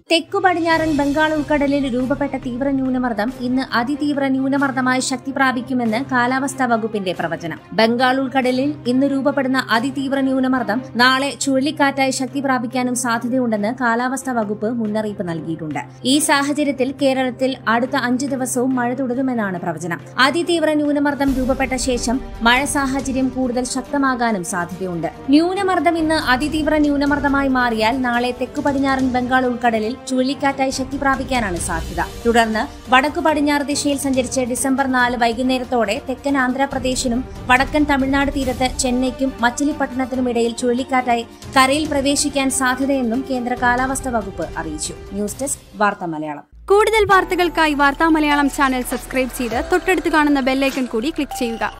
തെക്കു പടിഞ്ഞാറൻ ബംഗാൾ ഉൾക്കടലിൽ രൂപപ്പെട്ട തീവ്ര ന്യൂനമർദ്ദം ഇന്ന് അതിതീവ്ര ന്യൂനമർദ്ദമായി ശക്തി പ്രാപിക്കുമെന്ന് കാലാവസ്ഥാ വകുപ്പിന്റെ പ്രവചനം ബംഗാൾ ഉൾക്കടലിൽ ഇന്ന് രൂപപ്പെടുന്ന അതിതീവ്ര ന്യൂനമർദ്ദം നാളെ ചുഴലിക്കാറ്റായി ശക്തി പ്രാപിക്കാനും സാധ്യതയുണ്ടെന്ന് കാലാവസ്ഥാ വകുപ്പ് മുന്നറിയിപ്പ് നൽകിയിട്ടുണ്ട് ഈ സാഹചര്യത്തിൽ കേരളത്തിൽ അടുത്ത അഞ്ച് ദിവസവും മഴ തുടരുമെന്നാണ് പ്രവചനം അതിതീവ്ര ന്യൂനമർദ്ദം രൂപപ്പെട്ട ശേഷം മഴ സാഹചര്യം കൂടുതൽ ശക്തമാകാനും സാധ്യതയുണ്ട് ന്യൂനമർദ്ദം ഇന്ന് അതിതീവ്ര ന്യൂനമർദ്ദമായി മാറിയാൽ നാളെ തെക്കു പടിഞ്ഞാറൻ ബംഗാൾ ഉൾക്കടലിൽ ചുഴലിക്കാറ്റായി ശക്തി പ്രാപിക്കാനാണ് സാധ്യത തുടർന്ന് വടക്കു പടിഞ്ഞാറ് ദിശയിൽ സഞ്ചരിച്ച് ഡിസംബർ നാല് വൈകുന്നേരത്തോടെ തെക്കൻ ആന്ധ്രാപ്രദേശിനും വടക്കൻ തമിഴ്നാട് തീരത്ത് ചെന്നൈക്കും മച്ചിലിപ്പട്ടണത്തിനും ഇടയിൽ ചുഴലിക്കാറ്റായി കരയിൽ പ്രവേശിക്കാൻ സാധ്യതയെന്നും കേന്ദ്ര കാലാവസ്ഥാ വകുപ്പ് അറിയിച്ചു ന്യൂസ് ഡെസ്ക് വാർത്താ മലയാളം കൂടുതൽ വാർത്തകൾക്കായി വാർത്താ മലയാളം ചാനൽ സബ്സ്ക്രൈബ് ചെയ്ത് തൊട്ടടുത്ത് കാണുന്ന ബെല്ലൈക്കൺ കൂടി ക്ലിക്ക് ചെയ്യുക